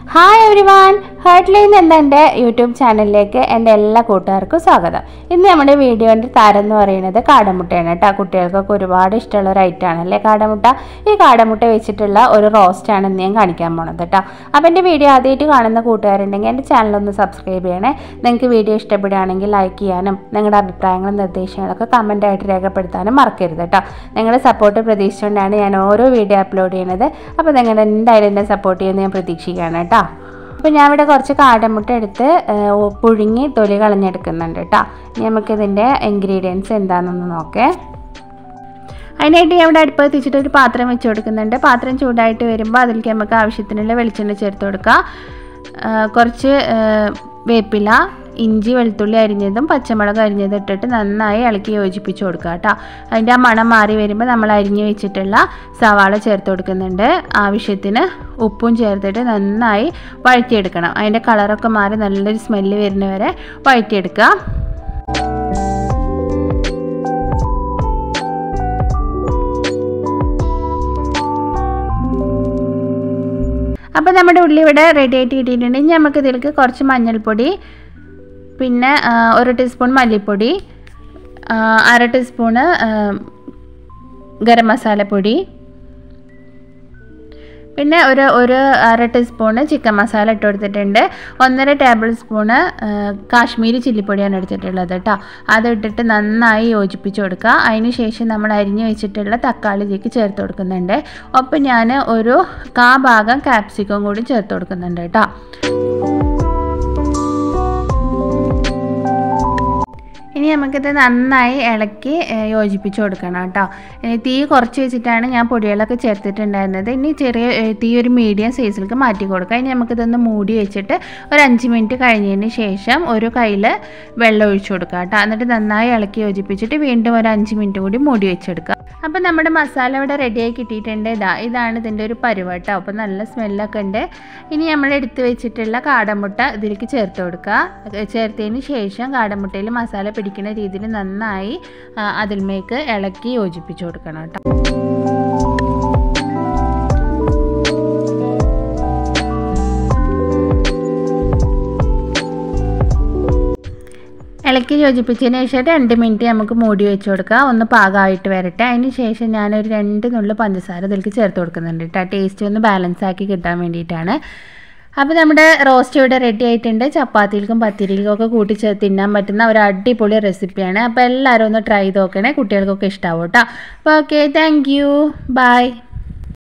hi everyone heart line എന്ന എൻ്റെ YouTube ചാനലിലേക്ക് എൻ്റെ എല്ലാ കൂട്ടുകാർക്കും സ്വാഗതം ഇന്ന് നമ്മുടെ വീഡിയോൻ്റെ താരം എന്ന് പറയുന്നത് കാടമുട്ടയാണ് കേട്ടോ കുട്ടികൾക്കൊക്കെ ഒരുപാട് ഇഷ്ടമുള്ള ഒരു ഐറ്റമാണ് അല്ലേ കാടമുട്ട ഈ കാടമുട്ട വെച്ചിട്ടുള്ള ഒരു റോസ്റ്റാണ് ഇന്ന് ഞാൻ കാണിക്കാൻ പോണത് കേട്ടോ അപ്പോൾ എൻ്റെ വീഡിയോ ആദ്യമായിട്ട് കാണുന്ന കൂട്ടുകാരുണ്ടെങ്കിൽ എൻ്റെ ചാനലൊന്ന് സബ്സ്ക്രൈബ് ചെയ്യണേ നിങ്ങൾക്ക് വീഡിയോ ഇഷ്ടപ്പെടുകയാണെങ്കിൽ ലൈക്ക് ചെയ്യാനും നിങ്ങളുടെ അഭിപ്രായങ്ങളും നിർദ്ദേശങ്ങളൊക്കെ കമൻ്റായിട്ട് രേഖപ്പെടുത്താനും മറക്കരുത് കേട്ടോ നിങ്ങളുടെ സപ്പോർട്ട് പ്രതീക്ഷിച്ചുകൊണ്ടാണ് ഞാൻ ഓരോ വീഡിയോ അപ്ലോഡ് ചെയ്യുന്നത് അപ്പോൾ നിങ്ങൾ എന്തായാലും എന്നെ സപ്പോർട്ട് ചെയ്യുമെന്ന് ഞാൻ പ്രതീക്ഷിക്കുകയാണ് കേട്ടോ അപ്പോൾ ഞാൻ ഇവിടെ കുറച്ച് കാടമുട്ട എടുത്ത് ഏഹ്, പുഴുങ്ങി തൊലി കളഞ്ഞെടുക്കുന്നുണ്ട് കേട്ടോ ഇനി നമുക്കിതിൻ്റെ ഇൻഗ്രീഡിയൻസ് എന്താണെന്നൊന്ന് നോക്കേ അതിനായിട്ട് ഞാൻ ഇവിടെ അടുപ്പ് എത്തിച്ചിട്ട് ഒരു പാത്രം വെച്ച് കൊടുക്കുന്നുണ്ട് പാത്രം ചൂടായിട്ട് വരുമ്പോൾ അതിലേക്ക് നമുക്ക് ആവശ്യത്തിനുള്ള വെളിച്ചെണ്ണ ചേർത്ത് കൊടുക്കുക ആ, കുറച്ച് ആ, വേപ്പില ഇഞ്ചി വെളുത്തുള്ളി അരിഞ്ഞതും പച്ചമുളക് അരിഞ്ഞതും ഇട്ടിട്ട് നന്നായി ഇളക്കി യോജിപ്പിച്ച് കൊടുക്കുക കേട്ടോ അതിൻ്റെ ആ മണം മാറി വരുമ്പോൾ നമ്മൾ അരിഞ്ഞ് വെച്ചിട്ടുള്ള സവാള ചേർത്ത് കൊടുക്കുന്നുണ്ട് ആവശ്യത്തിന് ഉപ്പും ചേർത്തിട്ട് നന്നായി വഴറ്റിയെടുക്കണം അതിൻ്റെ കളറൊക്കെ മാറി നല്ലൊരു സ്മെല്ല് വരുന്നവരെ വഴറ്റിയെടുക്കുക അപ്പോൾ നമ്മുടെ ഉള്ളി ഇവിടെ റെഡി ആയിട്ട് കിട്ടിയിട്ടുണ്ട് ഇനി നമുക്ക് ഇതിലേക്ക് കുറച്ച് മഞ്ഞൾപ്പൊടി പിന്നെ ആ, ഒരു ടീസ്പൂൺ മല്ലിപ്പൊടി ആ, അര ടീസ്പൂണ് ആ, ഗരം മസാലപ്പൊടി പിന്നെ ഒരു ഒരു അര ടീസ്പൂണ് ചിക്കൻ മസാല ഇട്ട് കൊടുത്തിട്ടുണ്ട് ഒന്നര ടേബിൾ സ്പൂണ് ആ, കാശ്മീരി ചില്ലിപ്പൊടിയാണ് എടുത്തിട്ടുള്ളത് കേട്ടോ അത് ഇട്ടിട്ട് നന്നായി യോജിപ്പിച്ച് കൊടുക്കുക അതിന് ശേഷം നമ്മൾ അരിഞ്ഞ് വെച്ചിട്ടുള്ള തക്കാളി ഇതിലേക്ക് ചേർത്ത് കൊടുക്കുന്നുണ്ട് ഒപ്പം ഞാൻ ഒരു കാ ഭാഗം ക്യാപ്സിക്കം കൂടി ചേർത്ത് കൊടുക്കുന്നുണ്ട് കേട്ടോ ഇനി നമുക്കിത് നന്നായി ഇളക്കി ഏഹ്, യോജിപ്പിച്ച് കൊടുക്കണം കേട്ടോ ഇനി തീ കുറച്ച് വെച്ചിട്ടാണ് ഞാൻ പൊടികളൊക്കെ ചേർത്തിട്ടുണ്ടായിരുന്നത് ഇനി ചെറിയ ഏഹ്, തീ ഒരു മീഡിയം സൈസിലേക്ക് മാറ്റി കൊടുക്കാം ഇനി നമുക്കിതൊന്ന് മൂടി വെച്ചിട്ട് ഒരു അഞ്ച് മിനിറ്റ് കഴിഞ്ഞതിന് ശേഷം ഒരു കയ്യിൽ വെള്ളം ഒഴിച്ചു കൊടുക്കുക കേട്ടോ എന്നിട്ട് നന്നായി ഇളക്കി യോജിപ്പിച്ചിട്ട് വീണ്ടും ഒരു അഞ്ച് മിനിറ്റ് കൂടി മൂടി വെച്ചെടുക്കുക അപ്പോൾ നമ്മുടെ മസാല ഇവിടെ റെഡിയായി കിട്ടിയിട്ടുണ്ട് ഇതാ ഇതാണ് ഇതിൻ്റെ ഒരു പരുവട്ടോ അപ്പോൾ നല്ല സ്മെല്ലൊക്കെ ഉണ്ട് ഇനി നമ്മൾ എടുത്ത് വെച്ചിട്ടുള്ള കാടമുട്ട ഇതിലേക്ക് ചേർത്ത് കൊടുക്കുക ചേർത്തതിന് ശേഷം കാടമുട്ടയിൽ മസാല പിടിക്കുന്ന രീതിയിൽ നന്നായി ആ, അതിൽമേക്ക് ഇളക്കി യോജിപ്പിച്ച് കൊടുക്കണം കേട്ടോ ഇളക്കി യോജിപ്പിച്ചതിന് ശേഷം രണ്ട് മിനിറ്റ് നമുക്ക് മൂടി വെച്ച് കൊടുക്കുക ഒന്ന് പാകമായിട്ട് വരട്ടെ അതിന് ശേഷം ഞാനൊരു രണ്ട് നുള്ളു പഞ്ചസാര ഇതിലേക്ക് ചേർത്ത് കൊടുക്കുന്നുണ്ട് കേട്ടോ ടേസ്റ്റ് ഒന്ന് ബാലൻസ് ആക്കി കിട്ടാൻ വേണ്ടിയിട്ടാണ് അപ്പോൾ നമ്മുടെ റോസ്റ്റ് ഇവിടെ റെഡി ആയിട്ടുണ്ട് ചപ്പാത്തിയിൽക്കും പത്തിരിക്കും ഒക്കെ കൂട്ടി ചേ- തിന്നാൻ പറ്റുന്ന ഒരു അടിപൊളി റെസിപ്പിയാണ് അപ്പോൾ എല്ലാവരും ഒന്ന് ട്രൈ ചെയ്ത് നോക്കണേ കുട്ടികൾക്കൊക്കെ ഇഷ്ടമാവും കേട്ടോ അപ്പോൾ ഓക്കെ താങ്ക് യു ബൈ